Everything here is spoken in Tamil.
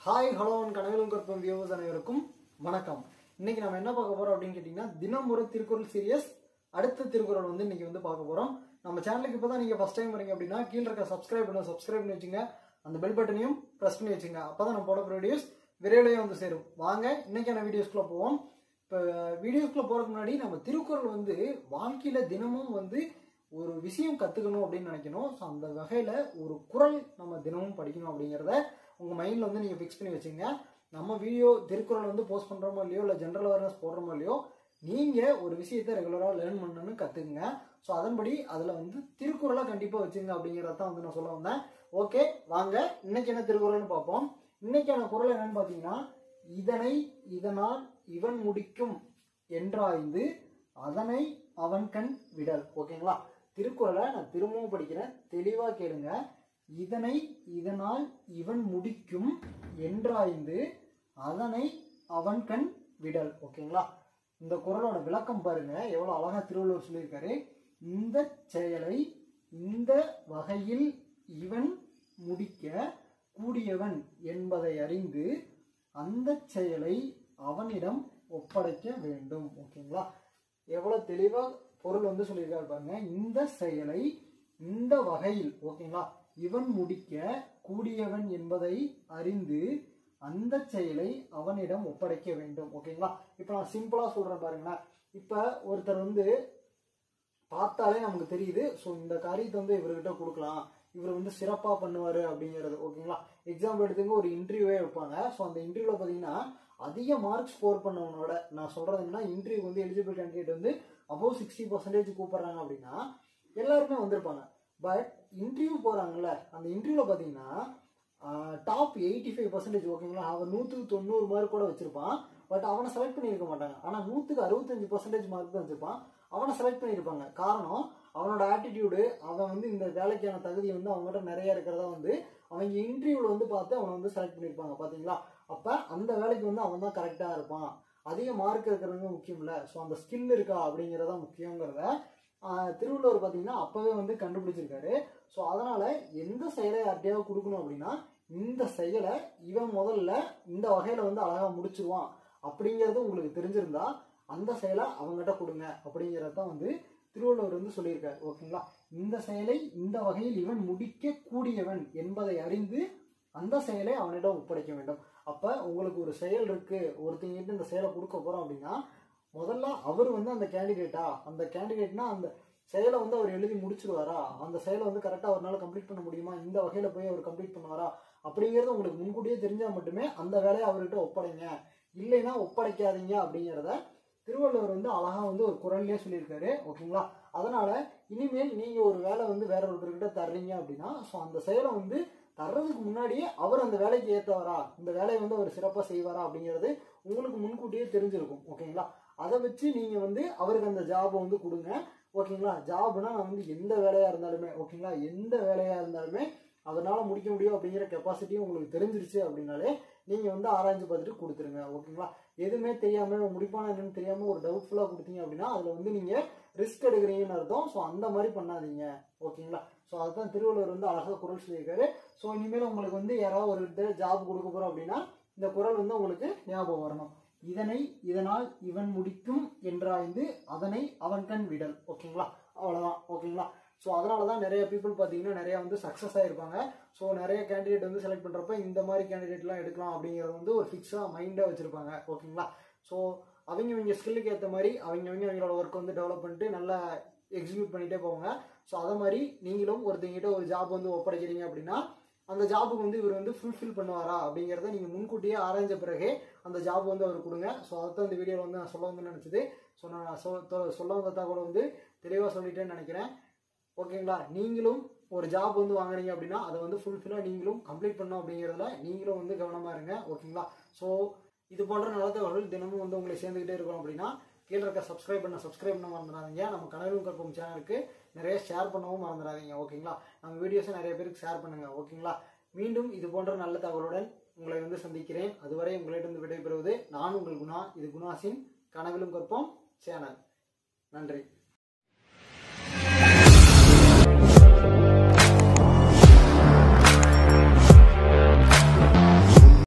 ஹாய் ஹலோ கனவிலும் கற்பம் வியூவர்ஸ் அனைவருக்கும் வணக்கம் இன்னைக்கு நம்ம என்ன பார்க்க போறோம் அப்படின்னு கேட்டீங்கன்னா தினம் ஒரு திருக்குறள் சீரியஸ் அடுத்த திருக்குறள் வந்து இன்னைக்கு வந்து பார்க்க போறோம் நம்ம சேனலுக்கு இப்பதான் நீங்க ஃபர்ஸ்ட் டைம் வரீங்க அப்படின்னா கீழே இருக்க சப்ஸ்கிரைப் பண்ண சப்ஸ்கிரைப் பண்ணி வச்சுங்க அந்த பெல் பட்டனையும் பிரஸ் பண்ணி வச்சுங்க அப்பதான் நம்ம போட வீடியோஸ் விரைவிலேயே வந்து சேரும் வாங்க இன்னைக்கான வீடியோஸ்குள்ள போவோம் இப்போ வீடியோஸ்குள்ள போறதுக்கு முன்னாடி நம்ம திருக்குறள் வந்து வாழ்க்கையில தினமும் வந்து ஒரு விஷயம் கத்துக்கணும் அப்படின்னு நினைக்கணும் ஸோ அந்த வகையில ஒரு குறள் நம்ம தினமும் படிக்கணும் அப்படிங்கிறத உங்க மைண்ட்ல வந்து நீங்க ஃபிக்ஸ் பண்ணி வச்சுங்க நம்ம வீடியோ திருக்குறள் வந்து போஸ்ட் பண்றோமோ இல்லையோ இல்லை ஜென்ரல் அவேர்னஸ் போடுறோமோ இல்லையோ நீங்க ஒரு விஷயத்தை ரெகுலராக லேர்ன் பண்ணணும்னு கத்துக்குங்க ஸோ அதன்படி அதுல வந்து திருக்குறளை கண்டிப்பா வச்சுங்க அப்படிங்கிறத தான் வந்து நான் சொல்ல வந்தேன் ஓகே வாங்க இன்னைக்கு என்ன திருக்குறள்னு பார்ப்போம் இன்னைக்கான குறள் என்னன்னு பார்த்தீங்கன்னா இதனை இதனால் இவன் முடிக்கும் என்றாய்ந்து அதனை அவன் கண் விடல் ஓகேங்களா திருக்குறளை நான் திரும்பவும் படிக்கிறேன் தெளிவா கேளுங்க இதனை இதனால் இவன் முடிக்கும் என்றாய்ந்து அதனை அவன் கண் விடல் ஓகேங்களா இந்த குறளோட விளக்கம் பாருங்க எவ்வளவு அழகா திருவள்ளுவர் சொல்லியிருக்காரு இந்த செயலை இந்த வகையில் இவன் முடிக்க கூடியவன் என்பதை அறிந்து அந்த செயலை அவனிடம் ஒப்படைக்க வேண்டும் ஓகேங்களா எவ்வளவு தெளிவா பொருள் வந்து சொல்லியிருக்காரு பாருங்க இந்த செயலை இந்த வகையில் ஓகேங்களா இவன் முடிக்க கூடியவன் என்பதை அறிந்து அந்த செயலை அவனிடம் ஒப்படைக்க வேண்டும் ஓகேங்களா இப்ப நான் சிம்பிளா சொல்றேன் பாருங்களேன் இப்ப ஒருத்தர் வந்து பார்த்தாலே நமக்கு தெரியுது ஸோ இந்த காரியத்தை வந்து இவர்கிட்ட கொடுக்கலாம் இவர் வந்து சிறப்பாக பண்ணுவார் அப்படிங்கிறது ஓகேங்களா எக்ஸாம்பிள் எடுத்துங்க ஒரு இன்டர்வியூவே வைப்பாங்க ஸோ அந்த இன்டர்வியூவில் பார்த்தீங்கன்னா அதிக மார்க் ஸ்கோர் பண்ணவனோட நான் சொல்கிறது என்னன்னா இன்டர்வியூ வந்து எலிஜிபிள் கேண்டிடேட் வந்து அபவ் சிக்ஸ்டி பர்சன்டேஜ் கூப்பிட்றாங்க அப்படின்னா எல்லாருமே வந்திருப்பாங்க பட் இன்டர்வியூ போகிறாங்கல்ல அந்த இன்டர்வியூவில் பார்த்தீங்கன்னா டாப் எயிட்டி ஃபைவ் பர்சன்டேஜ் ஓகேங்களா அவன் நூற்றுக்கு தொண்ணூறு மார்க் கூட வச்சிருப்பான் பட் அவனை செலக்ட் பண்ணியிருக்க மாட்டாங்க ஆனால் நூற்றுக்கு அறுபத்தஞ்சு பர்சன்டேஜ் மார்க் தான் வச்சிருப்பான் அவனை செலக்ட் பண்ணியிருப்பாங்க காரணம் அவனோட ஆட்டிடியூடு அவன் வந்து இந்த வேலைக்கான தகுதி வந்து அவங்ககிட்ட நிறைய இருக்கிறதா வந்து அவங்க இன்டர்வியூவில் வந்து பார்த்து அவனை வந்து செலக்ட் பண்ணியிருப்பாங்க பார்த்தீங்களா அப்போ அந்த வேலைக்கு வந்து அவன் தான் கரெக்டாக இருப்பான் அதிக மார்க் இருக்கிறவங்க முக்கியம் இல்லை ஸோ அந்த ஸ்கில் இருக்கா அப்படிங்கிறதா முக்கியங்கிறத திருவள்ளுவர் பார்த்தீங்கன்னா அப்போவே வந்து கண்டுபிடிச்சிருக்காரு ஸோ அதனால் எந்த செயலை யார்கிட்டயாவது கொடுக்கணும் அப்படின்னா இந்த செயலை இவன் முதல்ல இந்த வகையில் வந்து அழகாக முடிச்சிருவான் அப்படிங்கிறது உங்களுக்கு தெரிஞ்சிருந்தா அந்த செயலை அவங்ககிட்ட கொடுங்க அப்படிங்கிறது தான் வந்து திருவள்ளுவர் வந்து சொல்லியிருக்காரு ஓகேங்களா இந்த செயலை இந்த வகையில் இவன் முடிக்க கூடியவன் என்பதை அறிந்து அந்த செயலை அவனிடம் ஒப்படைக்க வேண்டும் அப்ப உங்களுக்கு ஒரு செயல் இருக்கு ஒருத்தங்கிட்ட இந்த செயலை கொடுக்க போறோம் அப்படின்னா முதல்ல அவர் வந்து அந்த கேண்டிடேட்டா அந்த கேண்டிடேட்னா அந்த செயலை வந்து அவர் எழுதி முடிச்சிருவாரா அந்த செயலை வந்து கரெக்டாக அவரால் கம்ப்ளீட் பண்ண முடியுமா இந்த வகையில போய் அவர் கம்ப்ளீட் பண்ணுவாரா அப்படிங்கிறது உங்களுக்கு முன்கூட்டியே தெரிஞ்சால் மட்டுமே அந்த வேலையை அவர்கிட்ட ஒப்படைங்க இல்லைன்னா ஒப்படைக்காதீங்க அப்படிங்கிறத திருவள்ளுவர் வந்து அழகா வந்து ஒரு குரல்லே சொல்லியிருக்காரு ஓகேங்களா அதனால இனிமேல் நீங்க ஒரு வேலை வந்து வேற ஒருத்தர்கிட்ட தர்றீங்க அப்படின்னா ஸோ அந்த செயலை வந்து தர்றதுக்கு முன்னாடியே அவர் அந்த வேலைக்கு ஏற்றவரா இந்த வேலையை வந்து அவர் சிறப்பாக செய்வாரா அப்படிங்கிறது உங்களுக்கு முன்கூட்டியே தெரிஞ்சிருக்கும் ஓகேங்களா அதை வச்சு நீங்க வந்து அவருக்கு அந்த ஜாபை வந்து கொடுங்க ஓகேங்களா ஜாப்னா நான் வந்து எந்த வேலையா இருந்தாலுமே ஓகேங்களா எந்த வேலையா இருந்தாலுமே அதனால முடிக்க முடியும் அப்படிங்கிற கெப்பாசிட்டியும் உங்களுக்கு தெரிஞ்சிருச்சு அப்படின்னாலே நீங்க வந்து ஆராய்ஞ்சு பார்த்துட்டு கொடுத்துருங்க ஓகேங்களா எதுவுமே தெரியாம முடிப்பான என்னன்னு தெரியாம ஒரு டவுட்ஃபுல்லா கொடுத்தீங்க அப்படின்னா அதுல வந்து நீங்க ரிஸ்க் எடுக்கிறீங்கன்னு அர்த்தம் ஸோ அந்த மாதிரி பண்ணாதீங்க ஓகேங்களா ஸோ அதுதான் திருவள்ளுவர் வந்து அழகாக குரல் சொல்லியிருக்காரு ஸோ இனிமேல் உங்களுக்கு வந்து யாராவது ஒரு ஜாப் கொடுக்க போறோம் அப்படின்னா இந்த குரல் வந்து உங்களுக்கு ஞாபகம் வரணும் இதனை இதனால் இவன் முடிக்கும் என்றாய்ந்து அதனை அவன் கண் விடல் ஓகேங்களா அவ்வளவுதான் ஓகேங்களா ஸோ அதனால தான் நிறைய பீப்புள் பார்த்தீங்கன்னா நிறைய வந்து சக்ஸஸ் ஆயிருப்பாங்க ஸோ நிறைய கேண்டிடேட் வந்து செலக்ட் பண்ணுறப்ப இந்த மாதிரி கேண்டிடேட்லாம் எடுக்கலாம் அப்படிங்கிறது வந்து ஒரு ஃபிக்ஸாக மைண்டாக வச்சுருப்பாங்க ஓகேங்களா ஸோ அவங்க இவங்க ஸ்கில்லுக்கு ஏற்ற மாதிரி அவங்க அவங்க அவங்களோட ஒர்க் வந்து டெவலப் பண்ணிட்டு நல்லா எக்ஸிக்யூட் பண்ணிகிட்டே போவாங்க ஸோ அதை மாதிரி நீங்களும் ஒருத்தங்கிட்ட ஒரு ஜாப் வந்து ஒப்படைக்கிறீங்க அப்படின்னா அந்த ஜாபுக்கு வந்து இவர் வந்து ஃபுல்ஃபில் பண்ணுவாரா அப்படிங்கிறத நீங்கள் முன்கூட்டியே ஆராய்ஞ்ச பிறகு அந்த ஜாப் வந்து அவர் கொடுங்க ஸோ அதான் இந்த வீடியோவில் வந்து நான் சொல்ல வந்து நினச்சது ஸோ நான் சொ- சொல்ல வந்த தகவலை வந்து தெளிவாக சொல்லிட்டேன்னு நினைக்கிறேன் ஓகேங்களா நீங்களும் ஒரு ஜாப் வந்து வாங்குறீங்க அப்படின்னா அதை வந்து ஃபுல்ஃபில்லாக நீங்களும் கம்ப்ளீட் பண்ணணும் அப்படிங்கிறதுல நீங்களும் வந்து கவனமாக இருங்க ஓகேங்களா ஸோ இது போன்ற நல்ல தகவல்கள் தினமும் வந்து உங்களை சேர்ந்துக்கிட்டே இருக்கணும் அப்படின்னா கீழே இருக்க சப்ஸ்கிரைப் பண்ண சப்ஸ்கிரைப் பண்ண மறந்துடாதீங்க நம்ம கனவிலும் கற்பம் சேனலுக்கு நிறைய ஷேர் பண்ணவும் மறந்துடாதீங்க ஓகேங்களா நம்ம வீடியோஸை நிறைய பேருக்கு ஷேர் பண்ணுங்க ஓகேங்களா மீண்டும் இது போன்ற நல்ல தகவலுடன் உங்களை வந்து சந்திக்கிறேன் அதுவரை உங்களிடம் விடைபெறுவது நான் உங்கள் குணா இது குணாசின் கனவிலும் கற்போம் சேனல் நன்றி